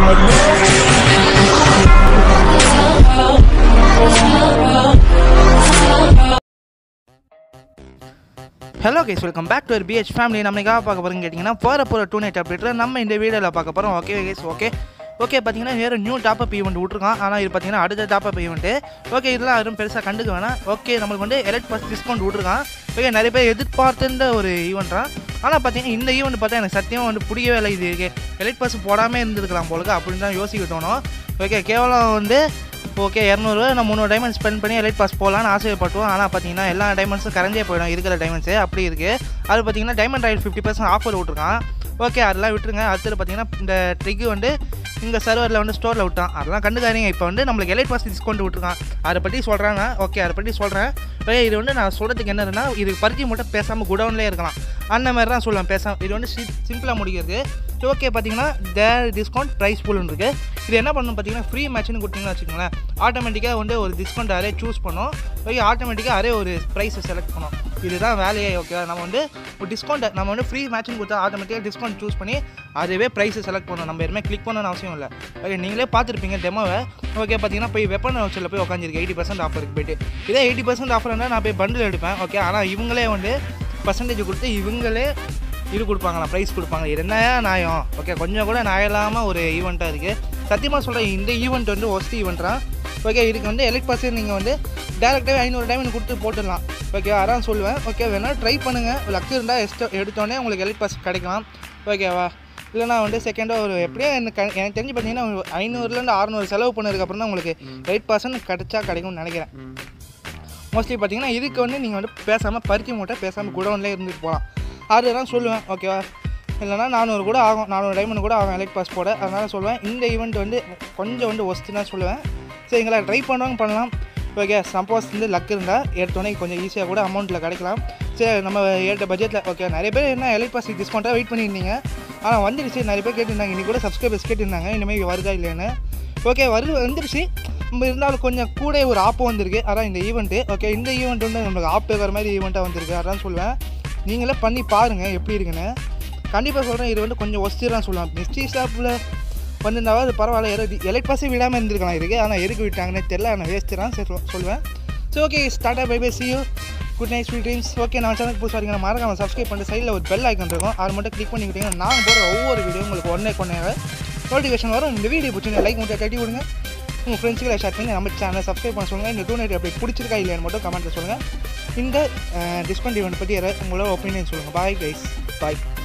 hello guys welcome back to ஒரு PH family நம்ம எங்கே பார்க்க போகிறோம் கேட்டிங்கன்னா போகிற போகிற டூ நைட் அப்டேட்டில் நம்ம இந்த வீடியோவில் பார்க்க போகிறோம் ஓகே கைஸ் ஓகே ஓகே பார்த்தீங்கன்னா வேறு நியூ டாப்அப் ஈவெண்ட் விட்ருக்கான் ஆனால் இது பார்த்தீங்கன்னா அடுத்த டாப்அப் ஈவெண்ட்டு ஓகே இதெல்லாம் யாரும் பெருசாக கண்டுக்க வேணாம் ஓகே நம்மளுக்கு வந்து எலக்ட் பாஸ் டிஸ்கவுண்ட் விட்ருக்கான் ஓகே நிறைய பேர் எதிர்பார்த்துன்ற ஒரு ஈவெண்ட்டான் ஆனால் பார்த்தீங்கன்னா இந்த ஈவெண்ட் பார்த்தா எனக்கு சத்தியமாக வந்து பிடிக்கவே இல்லை இது எலக்ட் பாஸ் போடாமல் இருந்திருக்கலாம் போலுக்கு அப்படின்னு தான் யோசிக்க தோணும் ஓகே கேவலம் வந்து ஓகே இரநூறுவா நான் முந்நூறு டைமண்ட் ஸ்பெண்ட் பண்ணி எலைட் பாஸ் போகலான்னு ஆசைப்பட்டுவோம் ஆனால் பார்த்தீங்கன்னா எல்லா டைமண்ட்ஸும் கரைஞ்சே போயிடும் இருக்கிற டைமண்ட்ஸு அப்படி இருக்குது அது பார்த்தீங்கன்னா diamond royal fifty percent offer விட்ருக்கான் ஓகே அதெல்லாம் விட்டுருங்க அடுத்தது பார்த்தீங்கன்னா இந்த ட்ரிக்கு வந்து இங்கே சர்வரில் வந்து ஸ்டோரில் விட்டான் அதெல்லாம் கண்டுக்காதீங்க இப்போ வந்து நம்மளுக்கு எலைட் பாஸ் டிஸ்கவுண்ட் விட்ருக்கான் அதை பற்றி சொல்கிறாங்க ஓகே அதை பற்றி சொல்கிறேன் ஓகே இது வந்து நான் சொல்கிறதுக்கு என்னதுன்னா இது பருத்தி மட்டும் பேசாமல் குடவுன்லேயே இருக்கலாம் அந்த மாதிரி தான் சொல்லுவேன் பேசாமல் இது வந்து சிம்பிளாக முடிக்கிறது ஓகே பார்த்தீங்கன்னா தேர் டிஸ்கவுண்ட் ப்ரைஸ் ஃபுல்னு இருக்குது இது என்ன பண்ணணும் பார்த்தீங்கன்னா ஃப்ரீ மேட்ச்னு கொடுத்தீங்கன்னா வச்சுக்கோங்களேன் ஆட்டோமேட்டிக்காக வந்து ஒரு டிஸ்கவுண்ட் அரே சூஸ் பண்ணோம் ஓகே ஆட்டோமேட்டிக்காக அரே ஒரு ப்ரைஸை செலக்ட் பண்ணோம் இதுதான் வேலையே ஓகே நம்ம வந்து ஒரு டிஸ்கவுண்ட் நம்ம வந்து ஃப்ரீ மேட்ச்னு கொடுத்தா ஆட்டோமேட்டிக்காக டிஸ்கவுண்ட் சூஸ் பண்ணி அதுவே ப்ரைஸை செலக்ட் பண்ணணும் நம்ம எதுவுமே கிளிக் பண்ணணும்னு அவசியம் இல்லை ஓகே நீங்களே பார்த்துருப்பீங்க டெமோவை ஓகே பார்த்தீங்கன்னா போய் வெப்பன் வச்சில் போய் உட்காந்துருக்கு எயிட்டி பர்சன்ட் ஆஃபருக்கு போயிட்டு இதே எயிட்டி பர்சன்ட் ஆஃபர்னா நான் போய் பண்டில் எடுப்பேன் ஓகே ஆனால் இவங்களே வந்து பர்சன்டேஜ் கொடுத்து இவங்களே இது கொடுப்பாங்களா ப்ரைஸ் கொடுப்பாங்க இது என்ன நியாயம் ஓகே கொஞ்சம் கூட நியாயம் இல்லாமல் ஒரு ஈவெண்ட்டாக இருக்குது சத்தியமாக சொல்கிறேன் இந்த ஈவெண்ட் வந்து ஒஸ்ட் ஈவெண்ட்ரா ஓகே இதுக்கு வந்து எலக்ட் பாஸ் நீங்கள் வந்து டேரெக்டாகவே ஐநூறு டைமண்ட் கொடுத்து போட்டுடலாம் ஓகே அதான் சொல்லுவேன் ஓகே வேணால் ட்ரை பண்ணுங்கள் லக்கு இருந்தால் எஸ்ட் எடுத்தோடனே உங்களுக்கு எலக்ட் பாஸ் கிடைக்கலாம் ஓகேவா இல்லைனா வந்து செகண்டாக ஒரு எப்படியும் எனக்கு எனக்கு தெரிஞ்சு பார்த்தீங்கன்னா ஐநூறுலேருந்து அறநூறு செலவு பண்ணதுக்கப்புறம் தான் உங்களுக்கு எயிட் பர்சன்ட் கிடைச்சா கிடைக்கும்னு நினைக்கிறேன் மோஸ்ட்லி பார்த்தீங்கன்னா இதுக்கு வந்து நீங்கள் வந்து பேசாமல் பருத்தி மூட்டை பேசாமல் குடோன்லேயே இருந்துட்டு போகலாம் அதுதான் சொல்லுவேன் ஓகேவா இல்லைனா நானூறு கூட ஆகும் நானூறு டைமண்ட் கூட ஆகும் எலக்ட் பாஸ் போட அதனால் சொல்லுவேன் இந்த ஈவெண்ட் வந்து கொஞ்சம் வந்து ஒஸ்ட்டு தான் சொல்லுவேன் சரிங்களா ட்ரை பண்ணுவாங்க பண்ணலாம் ஓகே சப்போஸ் வந்து லக் இருந்தால் எடுத்தோடனே கொஞ்சம் ஈஸியாக கூட அமௌண்ட்டில் கிடைக்கலாம் சரி நம்ம ஏற்ற பட்ஜெட்டில் ஓகே நிறைய பேர் என்ன எலக்ட் பாஸ் டிஸ்கவுண்ட்டாக வெயிட் பண்ணியிருந்தீங்க ஆனால் வந்துடுச்சு நிறைய பேர் கேட்டிருந்தாங்க இன்னைக்கு கூட சப்ஸ்கிரைபர்ஸ் கேட்டிருந்தாங்க இனிமேல் வருதா இல்லைன்னு ஓகே வரு வந்துருச்சு நம்ம இருந்தாலும் கொஞ்சம் கூட ஒரு ஆப்பு வந்திருக்கு அதான் இந்த ஈவெண்ட்டு ஓகே இந்த ஈவெண்ட் வந்து நம்மளுக்கு ஆப் வர மாதிரி ஈவெண்ட்டாக வந்திருக்கு அதான் சொல்லுவேன் நீங்களே பண்ணி பாருங்கள் எப்படி இருக்குன்னு கண்டிப்பாக சொல்கிறேன் இது வந்து கொஞ்சம் ஒஸ்டி தான் சொல்லுவேன் மிஸ்டி ஷாப்பில் வந்திருந்தாவா அது பரவாயில்ல எது எலைட் பாஸே விடாமல் இருந்திருக்கலாம் இருக்குது ஆனால் எதுக்கு விட்டாங்கன்னே தெரில ஆனால் வேஸ்ட்டு தான் சரி சொல்லுவேன் சரி okay start bye bye see you good night sweet dreams okay நான் சேனல் புதுசாக இருக்கேன் மறக்காம சப்ஸ்கிரைப் பண்ணிட்டு சைடில் ஒரு பெல் ஐக்கன் இருக்கும் அது மட்டும் கிளிக் பண்ணிக்கிட்டீங்கன்னா நான் போகிற ஒவ்வொரு வீடியோ உங்களுக்கு ஒன்றே கொண்டே நோட்டிஃபிகேஷன் வரும் இந்த வீடியோ பிடிச்சி லைக் மட்டும் கட்டி விடுங்க உங்கள் ஃப்ரெண்ட்ஸுகளை ஷேர் பண்ணி நம்ம சேனலை சப்ஸ்கிரைப் பண்ண சொல்லுங்கள் இந்த டூ நைட் அப்படி பிடிச்சிருக்கா இல்லையான்னு மட்டும் கமெண்ட்டில் சொல்லுங்கள் இந்த டிஸ்கவுண்ட் ஈவெண்ட் பற்றி யாராவது உங்களோட ஒப்பீனியன் சொல்லுங்கள் பாய் கைஸ் பாய்